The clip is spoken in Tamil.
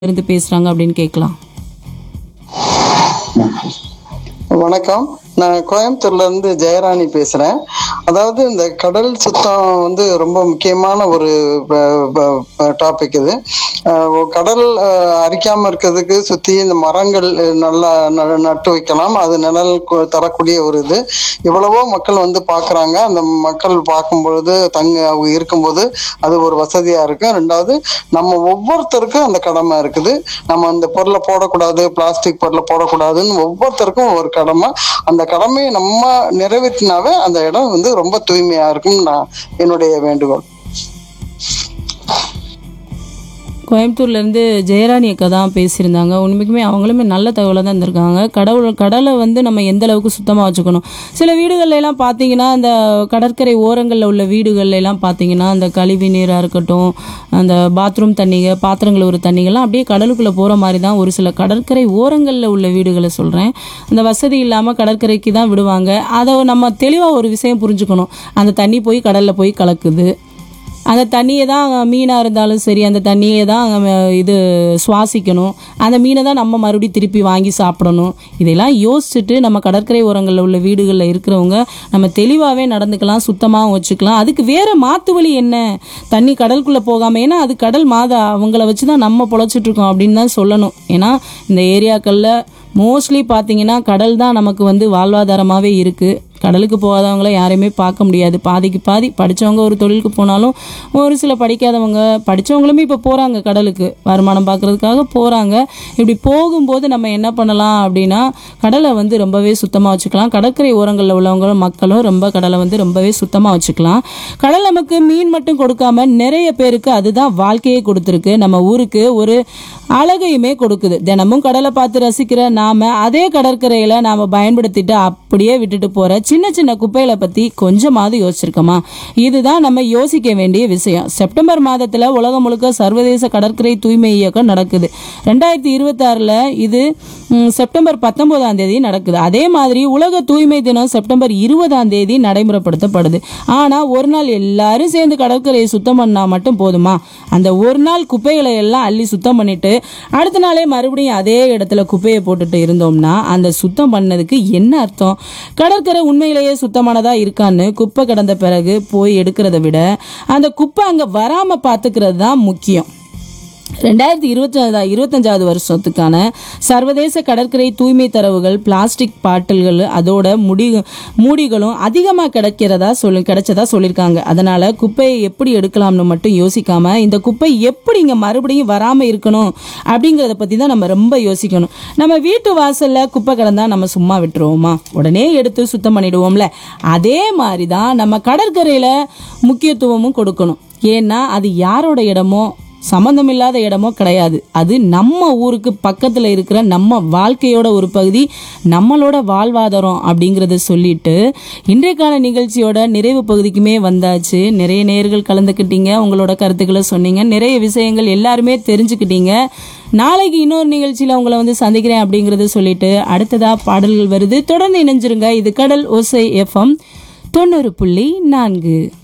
இருந்து பேசுறாங்க அப்படின்னு கேட்கலாம் வணக்கம் நான் கோயம்புத்தூர்ல இருந்து ஜெயராணி பேசுறேன் அதாவது இந்த கடல் சுத்தம் வந்து ரொம்ப முக்கியமான ஒரு டாபிக் இது அஹ் கடல் அஹ், அரிக்காம இருக்கிறதுக்கு சுத்தி இந்த மரங்கள் அஹ், நல்லா ந- நட்டு வைக்கலாம் அது நிழல் கு- தரக்கூடிய ஒரு இது எவ்வளவோ மக்கள் வந்து பாக்குறாங்க அந்த மக்கள் பார்க்கும் பொழுது தங்க அவங்க இருக்கும்போது அது ஒரு வசதியா இருக்கு ரெண்டாவது நம்ம ஒவ்வொருத்தருக்கும் அந்த கடமை இருக்குது நம்ம அந்த பொருளை போடக்கூடாது பிளாஸ்டிக் பொருளை போடக்கூடாதுன்னு ஒவ்வொருத்தருக்கும் ஒரு கடமை அந்த கடமையை நம்ம நிறைவேற்றினாவே அந்த இடம் வந்து ரொம்ப தூய்மையா இருக்கும் நான் என்னுடைய வேண்டுகோள் கோயம்புத்தூர்ல இருந்து ஜெயராணி அக்கா தான் பேசியிருந்தாங்க உண்மைக்குமே அவங்களுமே நல்ல தகவலை தான் இருந்திருக்காங்க கடவுள் கடலை வந்து நம்ம எந்த அளவுக்கு சுத்தமாக வச்சுக்கணும் சில வீடுகள்ல எல்லாம் பார்த்தீங்கன்னா அந்த கடற்கரை ஓரங்களில் உள்ள வீடுகள்ல எல்லாம் பார்த்தீங்கன்னா அந்த கழிவு நீராக இருக்கட்டும் அந்த பாத்ரூம் தண்ணிங்க பாத்திரங்கள் ஒரு தண்ணிகள்லாம் அப்படியே கடலுக்குள்ளே போகிற மாதிரி தான் ஒரு சில கடற்கரை ஓரங்களில் உள்ள வீடுகளை சொல்கிறேன் அந்த வசதி இல்லாமல் கடற்கரைக்கு தான் விடுவாங்க அதை நம்ம தெளிவாக ஒரு விஷயம் புரிஞ்சுக்கணும் அந்த தண்ணி போய் கடலில் போய் கலக்குது அந்த தண்ணியை தான் மீனாக இருந்தாலும் சரி அந்த தண்ணியை தான் நம்ம இது சுவாசிக்கணும் அந்த மீனை தான் நம்ம மறுபடியும் திருப்பி வாங்கி சாப்பிடணும் இதெல்லாம் யோசிச்சுட்டு நம்ம கடற்கரை ஓரங்களில் உள்ள வீடுகளில் இருக்கிறவங்க நம்ம தெளிவாகவே நடந்துக்கலாம் சுத்தமாகவும் வச்சுக்கலாம் அதுக்கு வேற மாற்று வழி என்ன தண்ணி கடலுக்குள்ளே போகாமல் ஏன்னா அது கடல் மாதா அவங்கள வச்சு தான் நம்ம பொழைச்சிட்டு இருக்கோம் அப்படின்னு தான் சொல்லணும் ஏன்னா இந்த ஏரியாக்களில் மோஸ்ட்லி பார்த்தீங்கன்னா கடல் தான் நமக்கு வந்து வாழ்வாதாரமாகவே இருக்குது கடலுக்கு போகாதவங்கள யாரையுமே பார்க்க முடியாது பாதிக்கு பாதி படித்தவங்க ஒரு தொழிலுக்கு போனாலும் ஒரு சில படிக்காதவங்க படித்தவங்களுமே இப்போ போகிறாங்க கடலுக்கு வருமானம் பார்க்கறதுக்காக போகிறாங்க இப்படி போகும்போது நம்ம என்ன பண்ணலாம் அப்படின்னா கடலை வந்து ரொம்பவே சுத்தமாக வச்சுக்கலாம் கடற்கரை ஓரங்களில் உள்ளவங்க மக்களும் ரொம்ப கடலை வந்து ரொம்பவே சுத்தமாக வச்சுக்கலாம் கடல் நமக்கு மீன் மட்டும் கொடுக்காம நிறைய பேருக்கு அதுதான் வாழ்க்கையே கொடுத்துருக்கு நம்ம ஊருக்கு ஒரு அழகையுமே கொடுக்குது தினமும் கடலை பார்த்து ரசிக்கிற நாம அதே கடற்கரையில நாம பயன்படுத்திட்டு அப்படியே விட்டுட்டு போற சின்ன சின்ன குப்பைகளை பத்தி கொஞ்சமாவது யோசிச்சிருக்கோமா இதுதான் நம்ம யோசிக்க வேண்டிய விஷயம் செப்டம்பர் மாதத்துல உலகம் முழுக்க சர்வதேச கடற்கரை தூய்மை இயக்கம் நடக்குது ரெண்டாயிரத்தி இருபத்தாறுல இது ம், செப்டம்பர் பத்தொன்பதாம் தேதி நடக்குது அதே மாதிரி உலக தூய்மை தினம் செப்டம்பர் இருபதாம் தேதி நடைமுறைப்படுத்தப்படுது ஆனா ஒரு நாள் எல்லாரும் சேர்ந்து கடற்கரையை சுத்தம் பண்ணா மட்டும் போதுமா அந்த ஒரு நாள் குப்பைகளை எல்லாம் அள்ளி சுத்தம் பண்ணிட்டு அடுத்த நாளே மறுபடியும் அதே இடத்துல குப்பையை போட்டுட்டு இருந்தோம்னா அந்த சுத்தம் பண்ணதுக்கு என்ன அர்த்தம் கடற்கரை உண்மையிலேயே சுத்தமானதா இருக்கான்னு குப்பை கடந்த பிறகு போய் எடுக்கிறத விட அந்த குப்பை அங்க வராம பாத்துக்கிறது தான் முக்கியம் ரெண்டாயிரத்தி இருபத்தி இருபத்தஞ்சாவது வருஷத்துக்கான சர்வதேச கடற்கரை தூய்மை தரவுகள் பிளாஸ்டிக் பாட்டில்கள் அதோட முடி மூடிகளும் அதிகமாக கிடைக்கிறதா சொல்லி கிடைச்சதா சொல்லியிருக்காங்க அதனால குப்பையை எப்படி எடுக்கலாம்னு மட்டும் யோசிக்காம இந்த குப்பை எப்படி இங்க மறுபடியும் வராம இருக்கணும் அப்படிங்கிறத பத்தி தான் நம்ம ரொம்ப யோசிக்கணும் நம்ம வீட்டு வாசல்ல குப்பை கிடந்தா நம்ம சும்மா விட்டுருவோமா உடனே எடுத்து சுத்தம் பண்ணிடுவோம்ல அதே மாதிரி தான் நம்ம கடற்கரையில முக்கியத்துவமும் கொடுக்கணும் ஏன்னா அது யாரோட இடமோ சம்மந்தமில்லாத இடமோ கிடையாது அது நம்ம ஊருக்கு பக்கத்தில் இருக்கிற நம்ம வாழ்க்கையோட ஒரு பகுதி நம்மளோட வாழ்வாதாரம் அப்படிங்கிறத சொல்லிட்டு இன்றைக்கான நிகழ்ச்சியோட நிறைவு பகுதிக்குமே வந்தாச்சு நிறைய நேர்கள் கலந்துக்கிட்டீங்க உங்களோட கருத்துக்களை சொன்னீங்க நிறைய விஷயங்கள் எல்லாருமே தெரிஞ்சுக்கிட்டீங்க நாளைக்கு இன்னொரு நிகழ்ச்சியில் உங்களை வந்து சந்திக்கிறேன் அப்படிங்கிறத சொல்லிட்டு அடுத்ததா பாடல்கள் வருது தொடர்ந்து இணைஞ்சிருங்க இது கடல் ஓசை எஃப்எம் தொண்ணூறு புள்ளி நான்கு